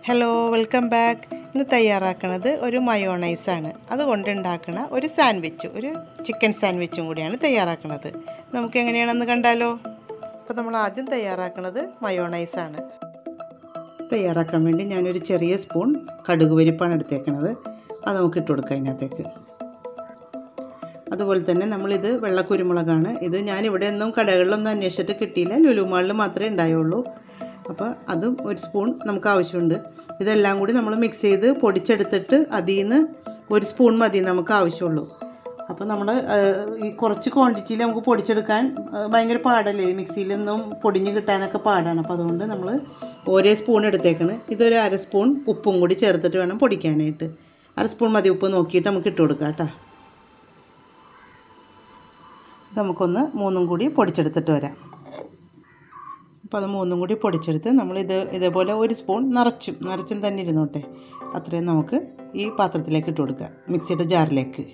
hello welcome back ഇന്ന് തയ്യാറാക്കുന്നത് ഒരു മയോണൈസാണ് അതുകൊണ്ട് ഉണ്ടാക്കുന്ന ഒരു സാൻഡ്വിച്ച് ഒരു ചിക്കൻ സാൻഡ്വിച്ചും കൂടിയാണ് തയ്യാറാക്കുന്നത് നമുക്ക് എങ്ങനെയാണെന്ന് കണ്ടാലോ അപ്പോൾ നമ്മൾ ആദ്യം തയ്യാറാക്കുന്നത് മയോണൈസാണ് തയ്യാറാക്കാൻ വേണ്ടി ഞാനൊരു ചെറിയ സ്പൂൺ കടുക് പരിപ്പാണ് എടുത്തേക്കുന്നത് അത് നമുക്ക് ഇട്ട് കൊടുക്കാം അതിനകത്തേക്ക് അതുപോലെ തന്നെ നമ്മളിത് വെള്ളക്കുരുമുളകാണ് ഇത് ഞാനിവിടെ ഒന്നും കടകളിലൊന്നും അന്വേഷിച്ചിട്ട് കിട്ടിയില്ല ലുലുമാളിൽ മാത്രമേ ഉണ്ടായുള്ളൂ അപ്പോൾ അതും ഒരു സ്പൂൺ നമുക്ക് ആവശ്യമുണ്ട് ഇതെല്ലാം കൂടി നമ്മൾ മിക്സ് ചെയ്ത് പൊടിച്ചെടുത്തിട്ട് അതിൽ നിന്ന് ഒരു സ്പൂൺ മതി നമുക്ക് ആവശ്യമുള്ളൂ അപ്പോൾ നമ്മൾ ഈ കുറച്ച് ക്വാണ്ടിറ്റിയിൽ നമുക്ക് പൊടിച്ചെടുക്കാൻ ആ, ഭയങ്കര പാടല്ലേ മിക്സിയിൽ നിന്നും പൊടിഞ്ഞ് കിട്ടാനൊക്കെ പാടാണ് അപ്പോൾ അതുകൊണ്ട് നമ്മൾ ഓരോ സ്പൂൺ എടുത്തേക്കണ് ഇതൊരു അര സ്പൂൺ ഉപ്പും കൂടി ചേർത്തിട്ട് വേണം പൊടിക്കാനായിട്ട് അര സ്പൂൺ മതി ഉപ്പ് നോക്കിയിട്ട് നമുക്ക് ഇട്ട് കൊടുക്കാം കേട്ടോ നമുക്കൊന്ന് മൂന്നും കൂടി പൊടിച്ചെടുത്തിട്ട് വരാം അപ്പോൾ അത് മൂന്നും കൂടി പൊടിച്ചെടുത്ത് നമ്മളിത് ഇതേപോലെ ഒരു സ്പൂൺ നിറച്ചും നിറച്ചും തന്നെ ഇരുന്നോട്ടെ അത്രയും നമുക്ക് ഈ പാത്രത്തിലേക്ക് ഇട്ട് കൊടുക്കുക മിക്സിയുടെ ജാറിലേക്ക്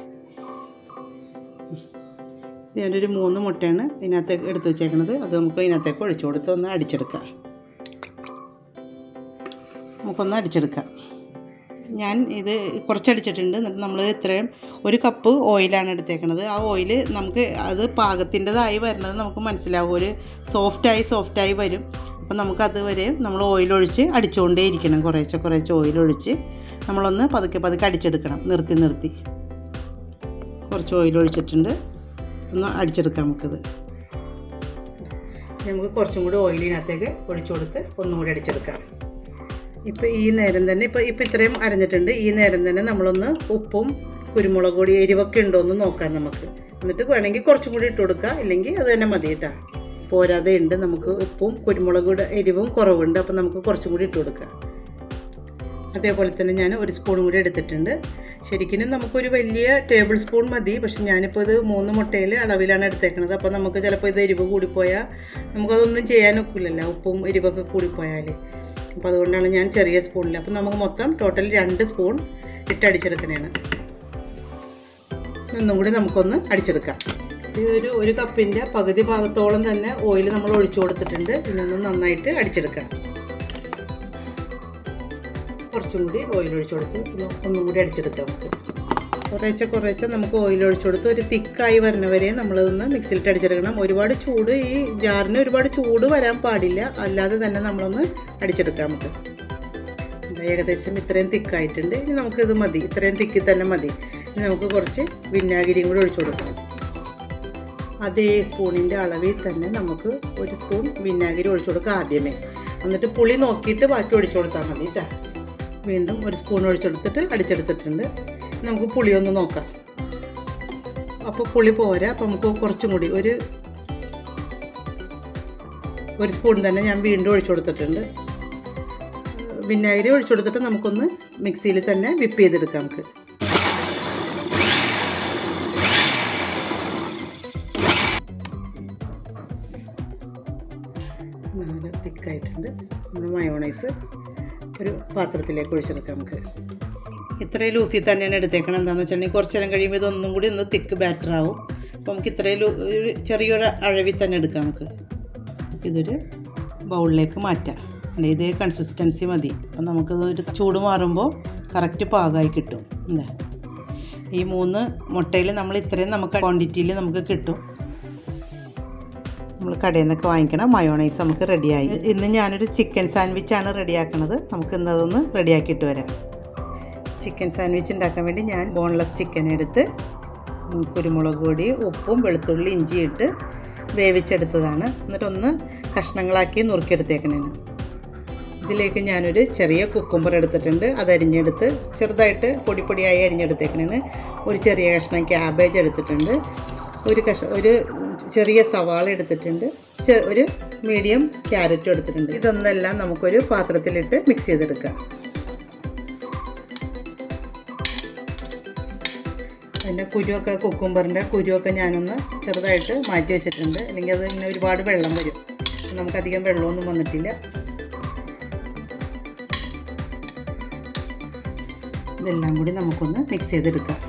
ഞാനൊരു മൂന്ന് മുട്ടയാണ് ഇതിനകത്തേക്ക് എടുത്ത് വെച്ചേക്കണത് അത് നമുക്ക് ഇതിനകത്തേക്ക് ഒഴിച്ചു കൊടുത്ത് ഒന്ന് അടിച്ചെടുക്കാം നമുക്കൊന്ന് അടിച്ചെടുക്കാം ഞാൻ ഇത് കുറച്ചടിച്ചിട്ടുണ്ട് എന്നിട്ട് നമ്മൾ ഇത്രയും ഒരു കപ്പ് ഓയിലാണ് എടുത്തേക്കണത് ആ ഓയിൽ നമുക്ക് അത് പാകത്തിൻ്റെതായി വരുന്നത് നമുക്ക് മനസ്സിലാവും ഒരു സോഫ്റ്റായി സോഫ്റ്റായി വരും അപ്പം നമുക്ക് അതുവരെ നമ്മൾ ഓയിൽ ഒഴിച്ച് അടിച്ചുകൊണ്ടേ ഇരിക്കണം കുറേശ്ശെ കുറേശ്ശെ ഓയിൽ ഒഴിച്ച് നമ്മളൊന്ന് പതുക്കെ പതുക്കെ അടിച്ചെടുക്കണം നിർത്തി നിർത്തി കുറച്ച് ഓയിൽ ഒഴിച്ചിട്ടുണ്ട് ഒന്ന് അടിച്ചെടുക്കാം നമുക്കിത് നമുക്ക് കുറച്ചും കൂടി ഓയിലിനകത്തേക്ക് ഒഴിച്ചു കൊടുത്ത് ഒന്നും കൂടി അടിച്ചെടുക്കാം ഇപ്പോൾ ഈ നേരം തന്നെ ഇപ്പോൾ ഇപ്പോൾ ഇത്രയും അരഞ്ഞിട്ടുണ്ട് ഈ നേരം തന്നെ നമ്മളൊന്ന് ഉപ്പും കുരുമുളക് പൊടി എരിവൊക്കെ ഉണ്ടോ എന്ന് നോക്കാം നമുക്ക് എന്നിട്ട് വേണമെങ്കിൽ കുറച്ചും കൂടി ഇട്ട് കൊടുക്കുക ഇല്ലെങ്കിൽ അത് തന്നെ മതി കേട്ടോ പോരാതെ ഉണ്ട് നമുക്ക് ഉപ്പും കുരുമുളകുടെ എരിവും കുറവുണ്ട് അപ്പോൾ നമുക്ക് കുറച്ചും കൂടി ഇട്ട് കൊടുക്കാം അതേപോലെ തന്നെ ഞാൻ ഒരു സ്പൂൺ കൂടി എടുത്തിട്ടുണ്ട് ശരിക്കും നമുക്കൊരു വലിയ ടേബിൾ സ്പൂൺ മതി പക്ഷെ ഞാനിപ്പോൾ ഇത് മൂന്ന് മുട്ടയിൽ അളവിലാണ് എടുത്തേക്കുന്നത് അപ്പോൾ നമുക്ക് ചിലപ്പോൾ ഇത് എരിവ് കൂടിപ്പോയാൽ നമുക്കതൊന്നും ചെയ്യാനൊക്കില്ലല്ലോ ഉപ്പും എരിവൊക്കെ കൂടിപ്പോയാൽ അപ്പോൾ അതുകൊണ്ടാണ് ഞാൻ ചെറിയ സ്പൂണിൽ അപ്പോൾ നമുക്ക് മൊത്തം ടോട്ടൽ രണ്ട് സ്പൂൺ ഇട്ടടിച്ചെടുക്കണതാണ് ഒന്നും കൂടി നമുക്കൊന്ന് അടിച്ചെടുക്കാം ഈ ഒരു ഒരു കപ്പിൻ്റെ പകുതി ഭാഗത്തോളം തന്നെ ഓയിൽ നമ്മൾ ഒഴിച്ചു കൊടുത്തിട്ടുണ്ട് ഇതൊന്ന് നന്നായിട്ട് അടിച്ചെടുക്കാം കുറച്ചും കൂടി ഓയിൽ ഒഴിച്ചു കൊടുത്ത് ഇത് ഒന്നും കൂടി അടിച്ചെടുക്കാം നമുക്ക് കുറേശ്ശെ കുറേശ്ശെ നമുക്ക് ഓയിൽ ഒഴിച്ചു കൊടുത്ത് ഒരു തിക്കായി വരുന്നവരെ നമ്മളിതൊന്ന് മിക്സിയിലിട്ട് അടിച്ചെടുക്കണം ഒരുപാട് ചൂട് ഈ ജാറിന് ഒരുപാട് ചൂട് വരാൻ പാടില്ല അല്ലാതെ തന്നെ നമ്മളൊന്ന് അടിച്ചെടുക്കാം നമുക്ക് ഇത് ഏകദേശം ഇത്രയും തിക്കായിട്ടുണ്ട് ഇനി നമുക്കിത് മതി ഇത്രയും തിക്കി തന്നെ മതി ഇനി നമുക്ക് കുറച്ച് വിനാഗിരിയും കൂടി ഒഴിച്ചു കൊടുക്കാം അതേ സ്പൂണിൻ്റെ അളവിൽ തന്നെ നമുക്ക് ഒരു സ്പൂൺ വിനാഗിരി ഒഴിച്ചു കൊടുക്കുക ആദ്യമേ എന്നിട്ട് പുളി നോക്കിയിട്ട് ബാക്കി ഒഴിച്ചു കൊടുത്താൽ മതി കേട്ടോ വീണ്ടും ഒരു സ്പൂൺ ഒഴിച്ചെടുത്തിട്ട് അടിച്ചെടുത്തിട്ടുണ്ട് നമുക്ക് പുളി ഒന്ന് നോക്കാം അപ്പോൾ പുളി പോരാ അപ്പോൾ നമുക്ക് കുറച്ചും കൂടി ഒരു ഒരു സ്പൂൺ തന്നെ ഞാൻ വീണ്ടും ഒഴിച്ചു കൊടുത്തിട്ടുണ്ട് വിനാഗിരി ഒഴിച്ചു കൊടുത്തിട്ട് നമുക്കൊന്ന് മിക്സിയിൽ തന്നെ വിപ്പ് ചെയ്തെടുക്കാം നമുക്ക് നല്ല തിക്കായിട്ടുണ്ട് നമ്മുടെ മയോണൈസ് ഒരു പാത്രത്തിലേക്ക് ഒഴിച്ചെടുക്കാം നമുക്ക് ഇത്രയും ലൂസിൽ തന്നെയാണ് എടുത്തേക്കണം എന്താണെന്ന് വെച്ചിട്ടുണ്ടെങ്കിൽ കുറച്ച് നേരം കഴിയുമ്പോൾ ഇതൊന്നും കൂടി ഒന്ന് തിക്ക് ബാറ്റർ ആവും അപ്പോൾ നമുക്ക് ഇത്രയും ലൂ- ഒരു ചെറിയൊരു അഴവിൽ തന്നെ എടുക്കാം നമുക്ക് ഇതൊരു ബൗളിലേക്ക് മാറ്റാം അല്ല ഇതേ കൺസിസ്റ്റൻസി മതി അപ്പം നമുക്കത് ഒരു ചൂട് മാറുമ്പോൾ കറക്റ്റ് പാകമായി കിട്ടും അല്ലേ ഈ മൂന്ന് മുട്ടയിൽ നമ്മൾ ഇത്രയും നമുക്ക് ക്വാണ്ടിറ്റിയിൽ നമുക്ക് കിട്ടും നമ്മൾ കടയിൽ നിന്നൊക്കെ വാങ്ങിക്കണം മയോണൈസ് നമുക്ക് റെഡിയായി ഇന്ന് ഞാനൊരു ചിക്കൻ സാൻഡ്വിച്ചാണ് റെഡിയാക്കണത് നമുക്ക് ഇന്ന് അതൊന്ന് റെഡിയാക്കിയിട്ട് വരാം ചിക്കൻ സാൻഡ്വിച്ച് ഉണ്ടാക്കാൻ വേണ്ടി ഞാൻ ബോൺലെസ് ചിക്കൻ എടുത്ത് ഉം, കുരുമുളക് പൊടി ഉപ്പും വെളുത്തുള്ളി ഇഞ്ചി ഇട്ട് വേവിച്ചെടുത്തതാണ് എന്നിട്ടൊന്ന് കഷ്ണങ്ങളാക്കി നുറുക്കിയെടുത്തേക്കണേന് ഇതിലേക്ക് ഞാനൊരു ചെറിയ കുക്കുംബർ എടുത്തിട്ടുണ്ട് അത് അരിഞ്ഞെടുത്ത് ചെറുതായിട്ട് പൊടി പൊടിയായി അരിഞ്ഞെടുത്തേക്കണേന് ഒരു ചെറിയ കഷ്ണം ക്യാബേജ് എടുത്തിട്ടുണ്ട് ഒരു കഷ ഒരു ചെറിയ സവാള എടുത്തിട്ടുണ്ട് ചെ- ഒരു മീഡിയം ക്യാരറ്റും എടുത്തിട്ടുണ്ട് ഇതൊന്നെല്ലാം നമുക്കൊരു പാത്രത്തിലിട്ട് മിക്സ് ചെയ്തെടുക്കാം അതിൻ്റെ കുരുവൊക്കെ കുക്കുംബറിൻ്റെ കുരുവൊക്കെ ഞാനൊന്ന് ചെറുതായിട്ട് മാറ്റി വെച്ചിട്ടുണ്ട് അല്ലെങ്കിൽ അത് ഇങ്ങനെ ഒരുപാട് വെള്ളം വരും നമുക്കധികം വെള്ളമൊന്നും വന്നിട്ടില്ല ഇതെല്ലാം കൂടി നമുക്കൊന്ന് മിക്സ് ചെയ്തെടുക്കാം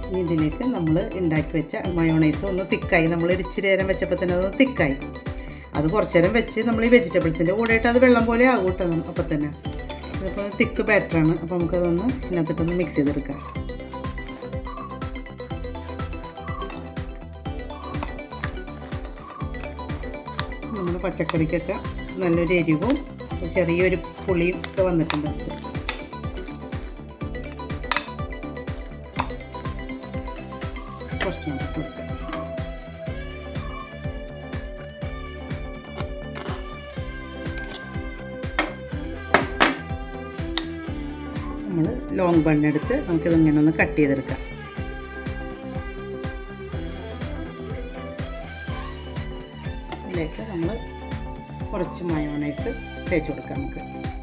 ഇനി ഇതിലേക്ക് നമ്മൾ ഉണ്ടാക്കി വെച്ച മയോണൈസ് ഒന്ന് തിക്കായി നമ്മൾ ഇച്ചിരി നേരം വെച്ചപ്പോൾ തന്നെ അത് തിക്കായി അത് കുറച്ച് നേരം വെച്ച് നമ്മൾ ഈ വെജിറ്റബിൾസിൻ്റെ കൂടെയിട്ട് അത് വെള്ളം പോലെ ആകും കേട്ടോ അപ്പം തന്നെ ഇതിപ്പോൾ തിക്ക് ബാറ്ററാണ് അപ്പോൾ നമുക്കതൊന്ന് ഇതിനകത്തിട്ടൊന്ന് മിക്സ് ചെയ്തെടുക്കാം നമ്മുടെ പച്ചക്കറിക്കൊക്കെ നല്ലൊരു എരിവും ചെറിയൊരു പുളിയും ഒക്കെ വന്നിട്ടുണ്ട് കുറച്ചും കൂടി ഇട്ട് കൊടുക്കാം നമ്മൾ ലോങ് ബണ്ണെടുത്ത് നമുക്കിത് ഇങ്ങനെ ഒന്ന് കട്ട് ചെയ്തെടുക്കാം ഇതിലേക്ക് നമ്മൾ കുറച്ച് മയോണൈസ് തേച്ച് കൊടുക്കാം നമുക്ക്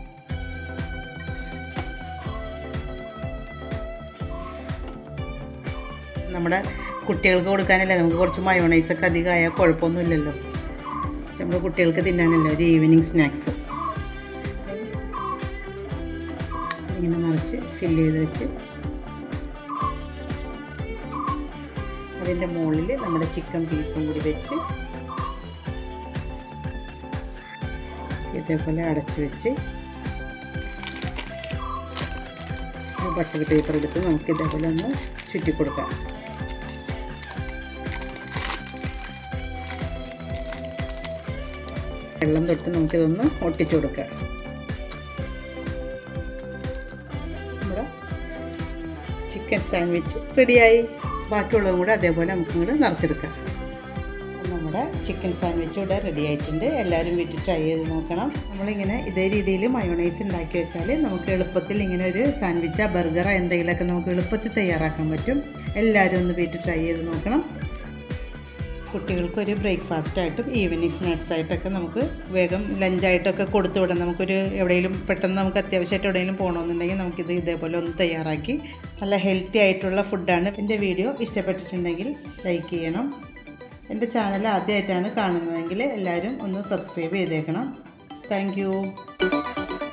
നമ്മുടെ കുട്ടികൾക്ക് കൊടുക്കാനല്ലേ നമുക്ക് കുറച്ച് മയോണൈസൊക്കെ അധികമായാൽ കുഴപ്പമൊന്നുമില്ലല്ലോ നമ്മുടെ കുട്ടികൾക്ക് തിന്നാനല്ലോ ഒരു ഈവനിങ് സ്നാക്സ് ഇങ്ങനെ നിറച്ച് ഫില്ല് ചെയ്ത് വെച്ച് അതിൻ്റെ മുകളിൽ നമ്മുടെ ചിക്കൻ പീസും കൂടി വെച്ച് ഇതേപോലെ അടച്ചു വെച്ച് ബട്ടർ പേപ്പർ എടുത്ത് നമുക്ക് ഇതേപോലെ ഒന്ന് ചുറ്റി കൊടുക്കാം വെള്ളം തൊട്ട് നമുക്കിതൊന്ന് ഒട്ടിച്ചു കൊടുക്കാം നമ്മുടെ ചിക്കൻ സാൻഡ്വിച്ച് റെഡിയായി ബാക്കിയുള്ളതും കൂടെ അതേപോലെ നമുക്കും കൂടെ നിറച്ചെടുക്കാം നമ്മുടെ ചിക്കൻ സാൻഡ്വിച്ച് ഇവിടെ റെഡി ആയിട്ടുണ്ട് എല്ലാവരും വീട്ടിൽ ട്രൈ ചെയ്ത് നോക്കണം നമ്മളിങ്ങനെ ഇതേ രീതിയിൽ മയോണൈസ് ഉണ്ടാക്കി വെച്ചാൽ നമുക്ക് എളുപ്പത്തിൽ ഇങ്ങനെ ഒരു സാൻഡ്വിച്ചോ ബർഗറോ എന്തെങ്കിലുമൊക്കെ നമുക്ക് എളുപ്പത്തിൽ തയ്യാറാക്കാൻ പറ്റും എല്ലാവരും ഒന്ന് വീട്ടിൽ ട്രൈ ചെയ്ത് നോക്കണം കുട്ടികൾക്കൊരു ബ്രേക്ക്ഫാസ്റ്റ് ആയിട്ടും ഈവനിങ് സ്നാക്സ് ആയിട്ടൊക്കെ നമുക്ക് വേഗം ലഞ്ചായിട്ടൊക്കെ കൊടുത്തു വിടാം നമുക്കൊരു എവിടെയെങ്കിലും പെട്ടെന്ന് നമുക്ക് അത്യാവശ്യമായിട്ട് എവിടെയെങ്കിലും പോകണമെന്നുണ്ടെങ്കിൽ നമുക്കിത് ഇതേപോലെ ഒന്ന് തയ്യാറാക്കി നല്ല ഹെൽത്തി ആയിട്ടുള്ള ഫുഡാണ് എൻ്റെ വീഡിയോ ഇഷ്ടപ്പെട്ടിട്ടുണ്ടെങ്കിൽ ലൈക്ക് ചെയ്യണം എൻ്റെ ചാനൽ ആദ്യമായിട്ടാണ് കാണുന്നതെങ്കിൽ എല്ലാവരും ഒന്ന് സബ്സ്ക്രൈബ് ചെയ്തേക്കണം താങ്ക്